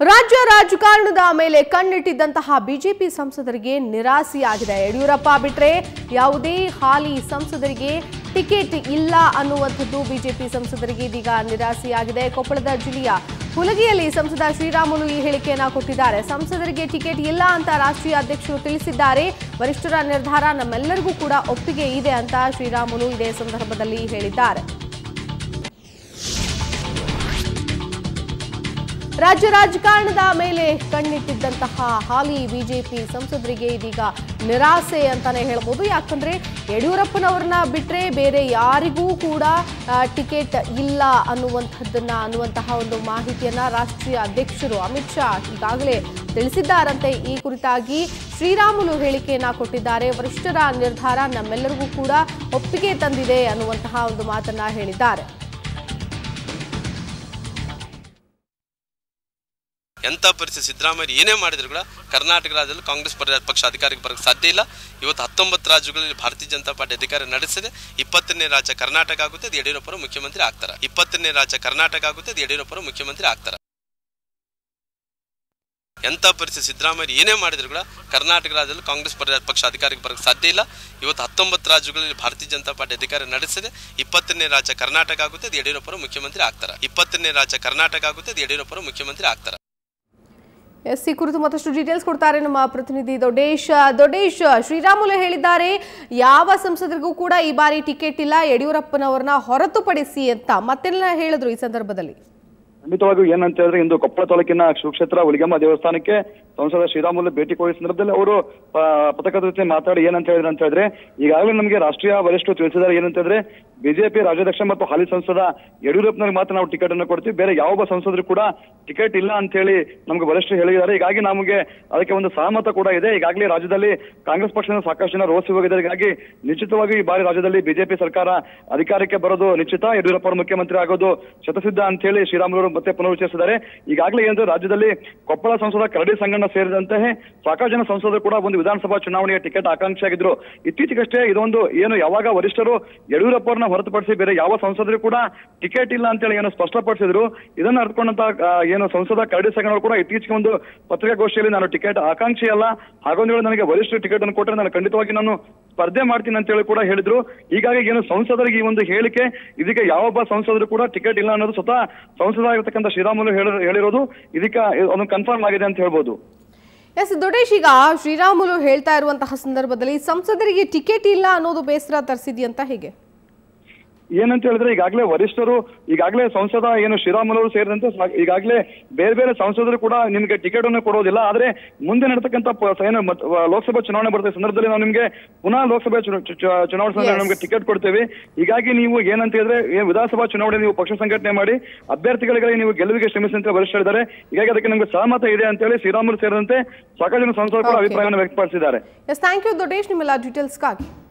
ರಾಜ್ಯ ರಾಜಕಾರಣದ ಮೇಲೆ ಕಣ್ಣಿಟ್ಟಿದ್ದಂತಹ ಬಿಜೆಪಿ ಸಂಸದರಿಗೆ ನಿರಾಸೆಯಾಗಿದೆ ಯಡಿಯೂರಪ್ಪ ಬಿಟ್ರೆ ಯಾವುದೇ ಹಾಲಿ ಸಂಸದರಿಗೆ ಟಿಕೆಟ್ ಇಲ್ಲ ಅನ್ನುವಂಥದ್ದು ಬಿಜೆಪಿ ಸಂಸದರಿಗೆ ಇದೀಗ ನಿರಾಸೆಯಾಗಿದೆ ಕೊಪ್ಪಳದ ಜಿಲ್ಲೆಯ ಹುಲಗಿಯಲ್ಲಿ ಸಂಸದ ಶ್ರೀರಾಮುಲು ಈ ಹೇಳಿಕೆಯನ್ನ ಕೊಟ್ಟಿದ್ದಾರೆ ಸಂಸದರಿಗೆ ಟಿಕೆಟ್ ಇಲ್ಲ ಅಂತ ರಾಷ್ಟ್ರೀಯ ಅಧ್ಯಕ್ಷರು ತಿಳಿಸಿದ್ದಾರೆ ವರಿಷ್ಠರ ನಿರ್ಧಾರ ನಮ್ಮೆಲ್ಲರಿಗೂ ಕೂಡ ಒಪ್ಪಿಗೆ ಇದೆ ಅಂತ ಶ್ರೀರಾಮುಲು ಇದೇ ಸಂದರ್ಭದಲ್ಲಿ ಹೇಳಿದ್ದಾರೆ ರಾಜ್ಯ ರಾಜಕಾರಣದ ಮೇಲೆ ಕಣ್ಣಿಟ್ಟಿದ್ದಂತಹ ಹಾಲಿ ಬಿಜೆಪಿ ಸಂಸದರಿಗೆ ಇದೀಗ ನಿರಾಸೆ ಅಂತಾನೆ ಹೇಳ್ಬೋದು ಯಾಕಂದ್ರೆ ಯಡಿಯೂರಪ್ಪನವ್ರನ್ನ ಬಿಟ್ರೆ ಬೇರೆ ಯಾರಿಗೂ ಕೂಡ ಆ, ಟಿಕೆಟ್ ಇಲ್ಲ ಅನ್ನುವಂಥದ್ದನ್ನ ಅನ್ನುವಂತಹ ಒಂದು ಮಾಹಿತಿಯನ್ನ ರಾಷ್ಟ್ರೀಯ ಅಧ್ಯಕ್ಷರು ಅಮಿತ್ ಶಾ ಈಗಾಗಲೇ ತಿಳಿಸಿದ್ದಾರಂತೆ ಈ ಕುರಿತಾಗಿ ಶ್ರೀರಾಮುಲು ಹೇಳಿಕೆಯನ್ನ ಕೊಟ್ಟಿದ್ದಾರೆ ವರಿಷ್ಠರ ನಿರ್ಧಾರ ನಮ್ಮೆಲ್ಲರಿಗೂ ಕೂಡ ಒಪ್ಪಿಗೆ ತಂದಿದೆ ಅನ್ನುವಂತಹ ಒಂದು ಮಾತನ್ನ ಹೇಳಿದ್ದಾರೆ ಎಂಥ ಪರಿಸ್ಥಿತಿ ಸಿದ್ದರಾಮಯ್ಯ ಏನೇ ಮಾಡಿದ್ರು ಕೂಡ ಕರ್ನಾಟಕ ರಾಜ್ಯದಲ್ಲಿ ಕಾಂಗ್ರೆಸ್ ಪರ ಪಕ್ಷ ಅಧಿಕಾರಕ್ಕೆ ಬರೋಕ್ಕೆ ಸಾಧ್ಯ ಇಲ್ಲ ಇವತ್ತು ಹತ್ತೊಂಬತ್ತು ರಾಜ್ಯಗಳಲ್ಲಿ ಭಾರತೀಯ ಜನತಾ ಪಾರ್ಟಿ ಅಧಿಕಾರ ನಡೆಸಿದೆ ಇಪ್ಪತ್ತನೇ ರಾಜ್ಯ ಕರ್ನಾಟಕ ಆಗುತ್ತೆ ಅದು ಯಡಿಯೂರಪ್ಪರು ಮುಖ್ಯಮಂತ್ರಿ ಆಗ್ತಾರೆ ಇಪ್ಪತ್ತನೇ ರಾಜ್ಯ ಕರ್ನಾಟಕ ಆಗುತ್ತೆ ಅದು ಯಡಿಯೂರಪ್ಪರು ಮುಖ್ಯಮಂತ್ರಿ ಆಗ್ತಾರೆ ಎಂಥ ಪರಿಸ್ಥಿತಿ ಸಿದ್ದರಾಮಯ್ಯ ಏನೇ ಮಾಡಿದ್ರು ಕೂಡ ಕರ್ನಾಟಕ ರಾಜ್ಯದಲ್ಲಿ ಕಾಂಗ್ರೆಸ್ ಪರ ಪಕ್ಷ ಅಧಿಕಾರಕ್ಕೆ ಬರೋಕ್ಕೆ ಸಾಧ್ಯ ಇಲ್ಲ ಇವತ್ತು ಹತ್ತೊಂಬತ್ತು ರಾಜ್ಯಗಳಲ್ಲಿ ಭಾರತೀಯ ಜನತಾ ಪಾರ್ಟಿ ಅಧಿಕಾರ ನಡೆಸಿದೆ ಇಪ್ಪತ್ತನೇ ರಾಜ್ಯ ಕರ್ನಾಟಕ ಆಗುತ್ತೆ ಅದು ಯಡಿಯೂರಪ್ಪರು ಮುಖ್ಯಮಂತ್ರಿ ಆಗ್ತಾರೆ ಇಪ್ಪತ್ತನೇ ರಾಜ್ಯ ಕರ್ನಾಟಕ ಆಗುತ್ತೆ ಅದು ಯಡಿಯೂರಪ್ಪರು ಮುಖ್ಯಮಂತ್ರಿ ಆಗ್ತಾರೆ ಎಸ್ ಈ ಕುರಿತು ಮತ್ತಷ್ಟು ಡೀಟೇಲ್ಸ್ ಕೊಡ್ತಾರೆ ನಮ್ಮ ಪ್ರತಿನಿಧಿ ದೊಡ್ಡೇಶ್ ದೊಡ್ಡೇಶ್ ಶ್ರೀರಾಮುಲು ಹೇಳಿದ್ದಾರೆ ಯಾವ ಸಂಸದರಿಗೂ ಕೂಡ ಈ ಬಾರಿ ಟಿಕೆಟ್ ಇಲ್ಲ ಯಡಿಯೂರಪ್ಪನವರನ್ನ ಹೊರತುಪಡಿಸಿ ಅಂತ ಮತ್ತೆಲ್ಲ ಹೇಳಿದ್ರು ಈ ಸಂದರ್ಭದಲ್ಲಿ ಖಂಡಿತವಾಗಿಯೂ ಏನಂತ ಹೇಳಿದ್ರೆ ಇಂದು ಕೊಪ್ಪಳ ತಾಲೂಕಿನ ಶಿವಕ್ಷೇತ್ರ ಹುಲಿಗಮ್ಮ ದೇವಸ್ಥಾನಕ್ಕೆ ಸಂಸದ ಶ್ರೀರಾಮುಲು ಭೇಟಿ ಕೊಡಿದ ಸಂದರ್ಭದಲ್ಲಿ ಅವರು ಆ, ಪತ್ರಕರ್ತರ ಜೊತೆ ಮಾತಾಡಿ ಏನಂತ ಹೇಳಿದ್ರು ಅಂತ ಹೇಳಿದ್ರೆ ಈಗಾಗಲೇ ನಮಗೆ ರಾಷ್ಟ್ರೀಯ ವರಿಷ್ಠರು ತಿಳಿಸಿದ್ದಾರೆ ಏನಂತ ಹೇಳಿದ್ರೆ ಬಿಜೆಪಿ ರಾಜ್ಯಾಧ್ಯಕ್ಷ ಮತ್ತು ಹಾಲಿ ಸಂಸದ ಯಡಿಯೂರಪ್ಪನವ್ರಿಗೆ ಮಾತ್ರ ನಾವು ಟಿಕೆಟ್ ಅನ್ನು ಕೊಡ್ತೀವಿ ಬೇರೆ ಯಾವ ಒಬ್ಬ ಸಂಸದರು ಕೂಡ ಟಿಕೆಟ್ ಇಲ್ಲ ಅಂತ ಹೇಳಿ ನಮ್ಗೆ ವರಿಷ್ಠರು ಹೇಳಿದ್ದಾರೆ ಹೀಗಾಗಿ ನಮಗೆ ಅದಕ್ಕೆ ಒಂದು ಸಹಮತ ಕೂಡ ಇದೆ ಈಗಾಗಲೇ ರಾಜ್ಯದಲ್ಲಿ ಕಾಂಗ್ರೆಸ್ ಪಕ್ಷದಿಂದ ಸಾಕಷ್ಟು ಜನ ರೋಸಿ ಹೋಗಿದ್ದಾರೆ ಹೀಗಾಗಿ ನಿಶ್ಚಿತವಾಗಿ ಈ ಬಾರಿ ರಾಜ್ಯದಲ್ಲಿ ಬಿಜೆಪಿ ಸರ್ಕಾರ ಅಧಿಕಾರಕ್ಕೆ ಬರೋದು ನಿಶ್ಚಿತ ಯಡಿಯೂರಪ್ಪ ಅವರು ಮುಖ್ಯಮಂತ್ರಿ ಆಗೋದು ಶತಸಿದ್ಧ ಅಂತ ಹೇಳಿ ಶ್ರೀರಾಮುಲು ಮತ್ತೆ ಪುನರುಚ್ಚರಿಸಿದ್ದಾರೆ ಈಗಾಗಲೇ ಏನಂದ್ರೆ ರಾಜ್ಯದಲ್ಲಿ ಕೊಪ್ಪಳ ಸಂಸದ ಕರಡಿ ಸಂಗಣ್ಣ ಸೇರಿದಂತೆ ಸಾಕಷ್ಟು ಜನ ಸಂಸದರು ಕೂಡ ಒಂದು ವಿಧಾನಸಭಾ ಚುನಾವಣೆಯ ಟಿಕೆಟ್ ಆಕಾಂಕ್ಷಿಯಾಗಿದ್ರು ಇತ್ತೀಚೆಗಷ್ಟೇ ಇದೊಂದು ಏನು ಯಾವಾಗ ವರಿಷ್ಠರು ಯಡಿಯೂರಪ್ಪ ಅವ್ರನ್ನ ಹೊರತುಪಡಿಸಿ ಬೇರೆ ಯಾವ ಸಂಸದರು ಕೂಡ ಟಿಕೆಟ್ ಇಲ್ಲ ಅಂತೇಳಿ ಏನು ಸ್ಪಷ್ಟಪಡಿಸಿದ್ರು ಇದನ್ನ ಅರ್ಥಕೊಂಡಂತ ಆ, ಏನು ಸಂಸದ ಕರಡಿ ಸಂಗಣ್ಣ ಕೂಡ ಇತ್ತೀಚೆಗೆ ಒಂದು ಪತ್ರಿಕಾಗೋಷ್ಠಿಯಲ್ಲಿ ನಾನು ಟಿಕೆಟ್ ಆಕಾಂಕ್ಷಿ ಅಲ್ಲ ಹಾಗೊಂದು ವೇಳೆ ನನಗೆ ವರಿಷ್ಠರು ಟಿಕೆಟ್ ಅನ್ನು ಕೊಟ್ಟರೆ ನಾನು ಖಂಡಿತವಾಗಿ ನಾನು ಸ್ಪರ್ಧೆ ಮಾಡ್ತೀನಿ ಅಂತ ಹೇಳಿ ಕೂಡ ಹೇಳಿದ್ರು ಹೀಗಾಗಿ ಏನು ಸಂಸದರಿಗೆ ಈ ಒಂದು ಹೇಳಿಕೆ ಇದಕ್ಕೆ ಯಾವೊಬ್ಬ ಸಂಸದರು ಕೂಡ ಟಿಕೆಟ್ ಇಲ್ಲ ಅನ್ನೋದು ಸ್ವತಃ ಸಂಸದ ಆಗಿರ್ತಕ್ಕಂಥ ಶ್ರೀರಾಮುಲು ಹೇಳಿ- ಹೇಳಿರೋದು ಇದಕ್ಕೆ ಅದೊಂದು ಕನ್ಫರ್ಮ್ ಆಗಿದೆ ಅಂತ ಹೇಳ್ಬೋದು ಎಸ್ ದೊಡ್ಡೇಶ್ ಈಗ ಶ್ರೀರಾಮುಲು ಹೇಳ್ತಾ ಇರುವಂತಹ ಸಂದರ್ಭದಲ್ಲಿ ಸಂಸದರಿಗೆ ಟಿಕೆಟ್ ಇಲ್ಲ ಅನ್ನೋದು ಬೇಸರ ತರಿಸಿದ್ಯಂತ ಹೇಗೆ ಏನಂತ ಹೇಳಿದ್ರೆ ಈಗಾಗಲೇ ವರಿಷ್ಠರು ಈಗಾಗಲೇ ಸಂಸದ ಏನು ಶ್ರೀರಾಮುಲು ಅವರು ಸೇರಿದಂತೆ ಸಾ- ಈಗಾಗಲೇ ಬೇರೆ ಬೇರೆ ಸಂಸದರು ಕೂಡ ನಿಮಗೆ ಟಿಕೆಟ್ ಅನ್ನು ಕೊಡೋದಿಲ್ಲ ಆದ್ರೆ ಮುಂದೆ ನಡತಕ್ಕಂಥ ಪ- ಏನು ಮತ್- ವ- ಲೋಕಸಭಾ ಚುನಾವಣೆ ಬರುತ್ತೆ ಈ ಸಂದರ್ಭದಲ್ಲಿ ನಾವು ನಿಮಗೆ ಪುನಃ ಲೋಕಸಭೆ ಚುನ- ಚು- ಚು- ಚುನಾವಣೆ ಸಂದರ್ಭದಲ್ಲಿ Yes. ನಮಗೆ ಟಿಕೆಟ್ ಕೊಡ್ತೇವೆ ಹೀಗಾಗಿ ನೀವು ಏನಂತ ಹೇಳಿದ್ರೆ ಏನ್ ವಿಧಾನಸಭಾ ಚುನಾವಣೆ ನೀವು ಪಕ್ಷ ಸಂಘಟನೆ ಮಾಡಿ ಅಭ್ಯರ್ಥಿಗಳಿಗೆ ನೀವು ಗೆಲುವಿಗೆ ಶ್ರಮಿಸಿ ಅಂತ ವರಿಷ್ಠ ಹೇಳಿದ್ದಾರೆ ಹೀಗಾಗಿ ಅದಕ್ಕೆ ನಮಗೆ ಸಹಮತ ಇದೆ ಅಂತ ಹೇಳಿ ಶ್ರೀರಾಮುಲು ಸೇರಿದಂತೆ ಸಾಕಷ್ಟು ಜನ ಸಂಸದರು ಕೂಡ Okay. ಅಭಿಪ್ರಾಯವನ್ನು ವ್ಯಕ್ತಪಡಿಸಿದ್ದಾರೆ ಎಸ್ ಥ್ಯಾಂಕ್ ಯು ದೊಡ್ಡೇಶ್ ನಿಮ್ಮೆಲ್ಲ ಡೀಟೇಲ್ಸ್ಗಾಗಿ